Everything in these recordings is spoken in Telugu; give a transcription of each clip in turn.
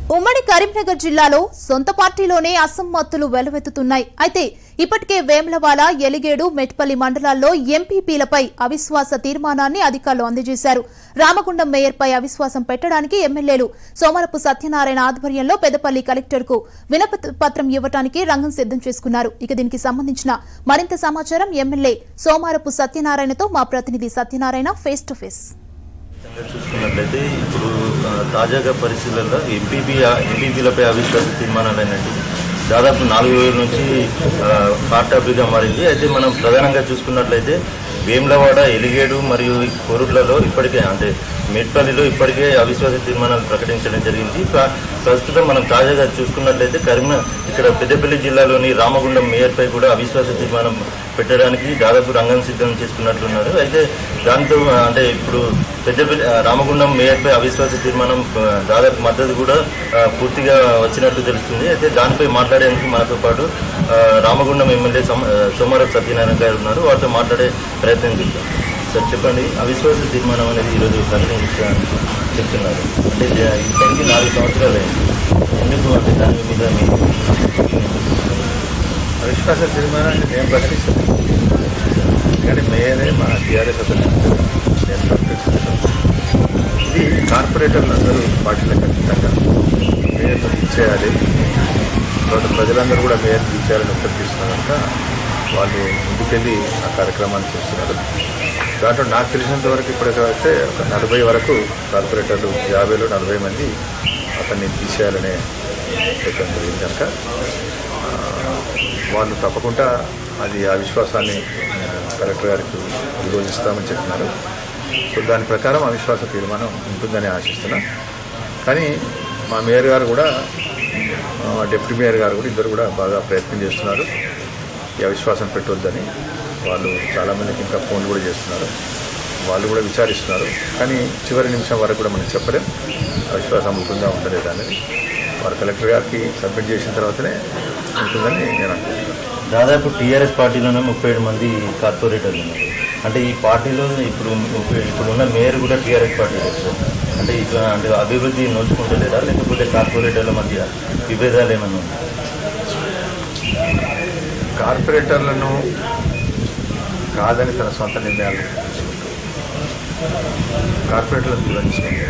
ఉమ్మడి కరీంనగర్ జిల్లాలో సొంత పార్టీలోనే అసమ్మత్తులు వెలువెత్తుతున్నాయి అయితే ఇప్పటికే వేములవాడ ఎలిగేడు మెట్పల్లి మండలాల్లో ఎంపీపీలపై అవిశ్వాస తీర్మానాన్ని అధికారులు అందజేశారు రామగుండం మేయర్పై అవిశ్వాసం పెట్టడానికి ఎమ్మెల్యేలు సోమరపు సత్యనారాయణ ఆధ్వర్యంలో పెద్దపల్లి కలెక్టర్కు వినతి పత్రం ఇవ్వడానికి రంగం సిద్ధం చేసుకున్నారు ఇక దీనికి సంబంధించిన మరింత సమాచారం ఎమ్మెల్యే సోమారపు సత్యనారాయణతో మా ప్రతినిధి సత్యనారాయణ ఫేస్ టు ఫేస్ విధంగా చూసుకున్నట్లయితే ఇప్పుడు ఆ, తాజాగా పరిస్థితులలో ఎంపీపీ ఎంపీపీలపై అవిశ్వాస తీర్మానాలు అయినట్టు దాదాపు నాలుగు వేల నుంచి ఆ, హాట్ టాపిక్గా మారింది అయితే మనం ప్రధానంగా చూసుకున్నట్లయితే వేములవాడ ఎలిగేడు మరియు కోరుట్లలో ఇప్పటికే అంటే మేట్పల్లిలో ఇప్పటికే అవిశ్వాస తీర్మానాలు ప్రకటించడం జరిగింది ప్ర- ప్రస్తుతం మనం తాజాగా చూసుకున్నట్లయితే కరీంన ఇక్కడ పెద్దపల్లి జిల్లాలోని రామగుండం మేయర్పై కూడా అవిశ్వాస తీర్మానం పెట్టడానికి దాదాపు రంగం సిద్ధం చేసుకున్నట్లున్నారు అయితే దాంతో ఆ, అంటే ఇప్పుడు పెద్దపల్లి ఆ, రామగుండం మేయర్పై అవిశ్వాస తీర్మానం ఆ, దాదాపు మద్దతు కూడా ఆ, పూర్తిగా వచ్చినట్టు తెలుస్తుంది అయితే దానిపై మాట్లాడేందుకు మనతో పాటు ఆ, రామగుండం ఎమ్మెల్యే సోమ- ఆ, సోమారపు సత్యనారాయణ గారు ఉన్నారు వారితో మాట్లాడే ప్రయత్నం చేద్దాం సార్ చెప్పండి అవిశ్వాస తీర్మానం అనేది ఈరోజు ప్రకటించడానికి చెప్తున్నారు అంటే జ- ఇప్పటికీ నాలుగు సంవత్సరాలు అయింది ఎందుకు అంటే దాని మీద మీ అవిశ్వాస తీర్మానాన్ని నేను ప్రకటిస్తాను ఎందుకంటే మేయరే మా టీఆర్ఎస్ అతను నేను ప్రకటిస్తున్నాను ఇది కార్పొరేటర్లు అందరూ పార్టీలకు ఖచ్చితంగా మేయర్ను ఇచ్చేయాలి తర్వాత ప్రజలందరూ కూడా మేయర్ని ఇచ్చేయాలని అభ్యర్థిస్తున్నారు కనుక వాళ్ళు ముందుకెళ్ళి ఆ కార్యక్రమాన్ని చేస్తున్నారు దాంట్లో నాకు తెలిసినంత వరకు ఇప్పటికైతే ఒక నలభై వరకు కార్పొరేటర్లు యాభైలో నలభై మంది అతన్ని తీసేయాలనే ప్రయత్నం జరిగింది కనుక వాళ్ళు తప్పకుండా అది ఆ విశ్వాసాన్ని ఆ, కలెక్టర్ గారికి నిరోధిస్తామని చెప్తున్నారు సో దాని ప్రకారం అవిశ్వాస తీర్మానం ఉంటుందని ఆశిస్తున్నా కానీ మా మేయర్ గారు కూడా ఆ, డిప్యూటీ మేయర్ గారు కూడా ఇద్దరు కూడా బాగా ప్రయత్నం చేస్తున్నారు ఈ అవిశ్వాసం పెట్టొద్దని వాళ్ళు చాలామందికి ఇంకా ఫోన్లు కూడా చేస్తున్నారు వాళ్ళు కూడా విచారిస్తున్నారు కానీ చివరి నిమిషం వరకు కూడా మనం చెప్పలేం అవిశ్వాసం ఉంటుందా ఉండలేదా అనేది వారు కలెక్టర్ గారికి సబ్మిట్ చేసిన తర్వాతనే ఉంటుందని నేను అనుకుంటున్నాను దాదాపు టీఆర్ఎస్ పార్టీలోనే ముప్పై ఏడు మంది కార్పొరేటర్లు ఉన్నారు అంటే ఈ పార్టీలో ఇప్పుడు ఇప్పుడు ఉన్న మేయర్ కూడా టీఆర్ఎస్ పార్టీ అంటే ఇట్లా అంటే అభివృద్ధి నోచుకుంటలేదా లేకపోతే కార్పొరేటర్ల మధ్య విభేదాలు ఏమైనా ఉన్నాయా? కార్పొరేటర్లను కాదని తన సొంత నిర్ణయాలు తీసుకుంటూ కార్పొరేటర్లను దూరం చేసుకుంటూ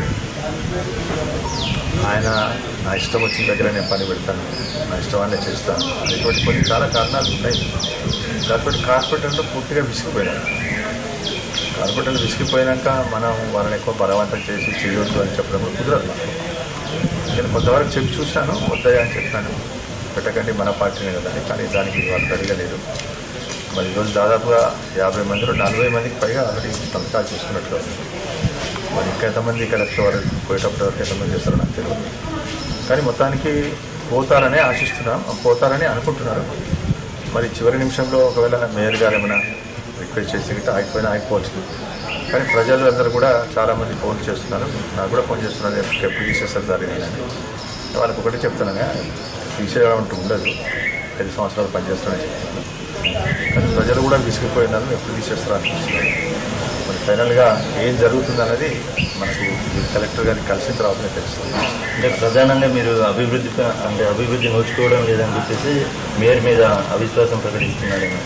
ఆయన నా ఇష్టం వచ్చిన దగ్గర నేను పని పెడతాను నా ఇష్టమాన్ని చేస్తాను ఇటువంటి కొన్ని చాలా కారణాలు ఉన్నాయి కాబట్టి కార్పొరేటర్లు పూర్తిగా విసిగిపోయినారు కార్పొరేటర్లు విసిగిపోయినాక మనం వాళ్ళని ఎక్కువ బలవంతం చేసి చేయొద్దు అని చెప్పడం కూడా కుదరదు నాకు. నేను కొంతవరకు చెప్పి చూశాను వద్దయ్యా అని చెప్పాను పెట్టకండి మన పార్టీనే కదా అని కానీ దానికి వాళ్ళు అడగలేదు మరి ఈరోజు దాదాపుగా యాభై మందిలో నలభై మందికి పైగా ఆల్రెడీ సంతకాలు చేసుకున్నట్లు ఉంది. మరి ఇంకా ఎంతమంది కలెక్టర్ వరకు పోయేటప్పుడు వరకు ఎంతమంది చేస్తారో నాకు తెలియదు కానీ మొత్తానికి పోతారనే ఆశిస్తున్నాం పోతారని అనుకుంటున్నారు మరి చివరి నిమిషంలో ఒకవేళ మేయర్ గారు ఏమైనా రిక్వెస్ట్ చేసి గిట్ట ఆగిపోయినా ఆగిపోవచ్చు కానీ ప్రజలు అందరూ కూడా చాలామంది ఫోన్ చేస్తున్నారు నాకు కూడా ఫోన్ చేస్తున్నారు ఎప్పుడు తీసేస్తారు జరిగిందని వాళ్ళకి ఒకటి చెప్తానని తీసేయడం అంటూ ఉండదు ఐదు సంవత్సరాలు పనిచేస్తానని చెప్తున్నాను కానీ ప్రజలు కూడా విసిగిపోయినారు ఎప్పుడు తీసేస్తారు అనిపిస్తున్నారు మరి ఫైనల్గా ఏం జరుగుతుంది అన్నది మనకు ఈ కలెక్టర్ గారిని కలిసిన తర్వాతనే తెలుస్తుంది అంటే ప్రధానంగా మీరు అభివృద్ధి ప- అంటే అభివృద్ధి నోచుకోవడం లేదని చెప్పేసి మేయర్ మీద అవిశ్వాసం ప్రకటిస్తున్నాడని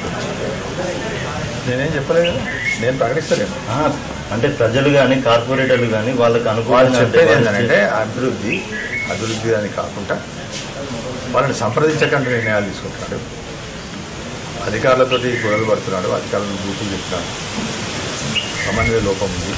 నేనేం చెప్పలేదు కదా. నేను ప్రకటిస్తలేను ఆ, అంటే ప్రజలు కానీ కార్పొరేటర్లు కానీ వాళ్ళకి వాళ్ళు అనుకూలంగా అంటే చెప్పేది వాళ్ళు ఏంటంటే అభివృద్ధి అభివృద్ధి అని కాకుండా వాళ్ళని సంప్రదించకుండా నిర్ణయాలు తీసుకుంటున్నాడు అధికారులతోటి గొడవలు పడుతున్నాడు అధికారులను బూతులు చెప్తున్నాడు సమన్వయ లోపం ఉంది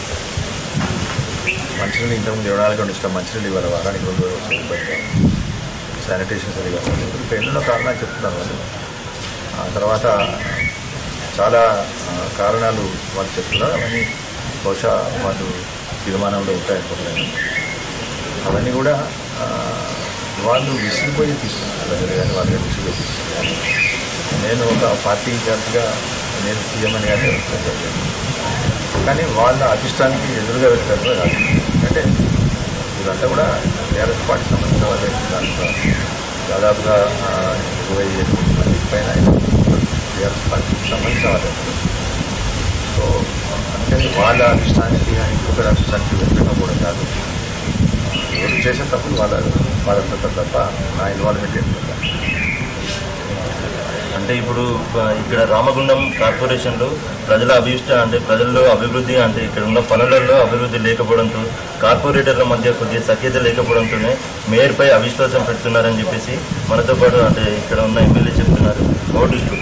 మంచినీళ్ళు ఇంతకుముందు ఇవ్వడానికి రెండు ఇష్టం మంచినీళ్ళు ఇవ్వాలి వారానికి రెండు రోజులు వచ్చి ఇబ్బంది శానిటేషన్ సరిగా లేదు. ఇంకా ఎన్నో కారణాలు చెప్తున్నారు వాళ్ళు ఆ తర్వాత చాలా ఆ, కారణాలు వాళ్ళు చెప్తున్నారు అవన్నీ బహుశా వాళ్ళు తీర్మానంలో ఉంటాయనుకుంటున్నాను అవన్నీ కూడా ఆ, వాళ్ళు విసిగిపోయి తీసుకున్నారు ప్రజలు కానీ వాళ్ళు కానీ విసిగిపోయి తీసుకున్నారు నేను ఒక పార్టీ ఇన్ఛార్జ్గా నేను సీఎం అని కానీ చెప్పలేదు. కానీ వాళ్ళ అభిష్టానికి ఎదురుగా వెళ్తారు కాదు అంటే వీళ్ళంతా కూడా టీఆర్ఎస్ పార్టీ సంబంధించిన వాళ్ళే దాంట్లో దాదాపుగా ఆ, ఇరవై ఏడు మంది పైన టీఆర్ఎస్ పార్టీకి సంబంధించిన వాళ్ళే సో అందుకని వాళ్ళ అభిష్టానికి కానీ ఇంకొకరి అభిష్టానికి వ్యతిరేకం కూడా కాదు ఎవరు చేసే తప్పులు వాళ్ళ వాళ్ళంతా తప్ప నా ఇన్వాల్వ్మెంట్ ఏంటి అంటే ఇప్పుడు ఆ, ఇక్కడ రామగుండం కార్పొరేషన్లో ప్రజల అభిష్ట అంటే ప్రజల్లో అభివృద్ధి అంటే ఇక్కడ ఉన్న పనులలో అభివృద్ధి లేకపోవడంతో కార్పొరేటర్ల మధ్య కొద్దిగా సఖ్యత లేకపోవడంతోనే మేయర్పై అవిశ్వాసం పెడుతున్నారని చెప్పేసి మనతో పాటు అంటే ఇక్కడ ఉన్న ఎమ్మెల్యే చెప్తున్నారు నోటీస్